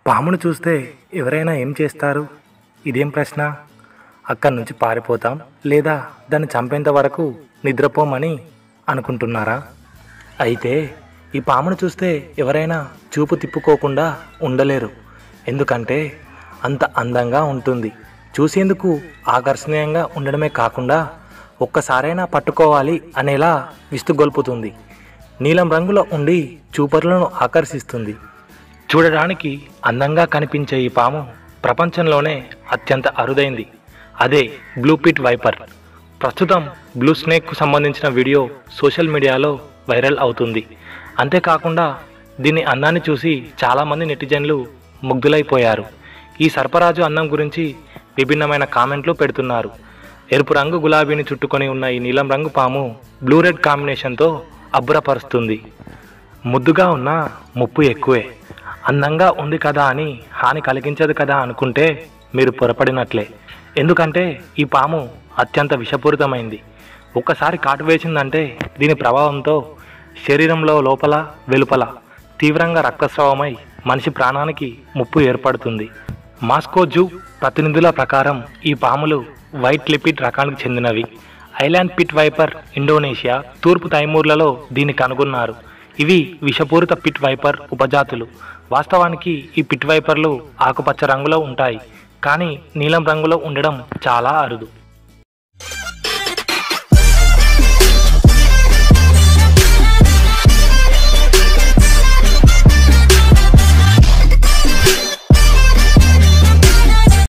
పామును చూస్తే ఎవరైనా ఏం చేస్తారు ఇదేం ప్రశ్న అక్కడి నుంచి పారిపోతాం లేదా దాన్ని చంపేంత వరకు నిద్రపోమని అనుకుంటున్నారా అయితే ఈ పామును చూస్తే ఎవరైనా చూపు తిప్పుకోకుండా ఉండలేరు ఎందుకంటే అంత అందంగా ఉంటుంది చూసేందుకు ఆకర్షణీయంగా ఉండడమే కాకుండా ఒక్కసారైనా పట్టుకోవాలి అనేలా విస్తుగొల్పుతుంది నీలం రంగులో ఉండి చూపరులను ఆకర్షిస్తుంది చూడడానికి అందంగా కనిపించే ఈ పాము ప్రపంచంలోనే అత్యంత అరుదైంది అదే బ్లూ పిట్ వైపర్ ప్రస్తుతం బ్లూ స్నేక్కు సంబంధించిన వీడియో సోషల్ మీడియాలో వైరల్ అవుతుంది అంతేకాకుండా దీని అందాన్ని చూసి చాలామంది నెటిజన్లు ముగ్ధులైపోయారు ఈ సర్పరాజు అందం గురించి విభిన్నమైన కామెంట్లు పెడుతున్నారు ఎరుపు రంగు గులాబీని చుట్టుకొని ఉన్న ఈ నీలం రంగు పాము బ్లూ రెడ్ కాంబినేషన్తో అబ్బురపరుస్తుంది ముద్దుగా ఉన్న ముప్పు ఎక్కువే అందంగా ఉంది కదా అని హాని కలిగించదు కదా అనుకుంటే మీరు పొరపడినట్లే ఎందుకంటే ఈ పాము అత్యంత విషపూరితమైంది ఒక్కసారి కాటు వేసిందంటే దీని ప్రభావంతో శరీరంలో లోపల వెలుపల తీవ్రంగా రక్తస్రావమై మనిషి ప్రాణానికి ముప్పు ఏర్పడుతుంది మాస్కో జూ ప్రతినిధుల ప్రకారం ఈ పాములు వైట్ లిపిడ్ రకానికి చెందినవి ఐలాండ్ పిట్ వైపర్ ఇండోనేషియా తూర్పు తైమూర్లలో దీన్ని కనుగొన్నారు ఇవి విషపూరిత పిట్ వైపర్ ఉపజాతులు వాస్తవానికి ఈ పిట్ వైపర్లు ఆకుపచ్చ రంగులో ఉంటాయి కానీ నీలం రంగులో ఉండడం చాలా అరుదు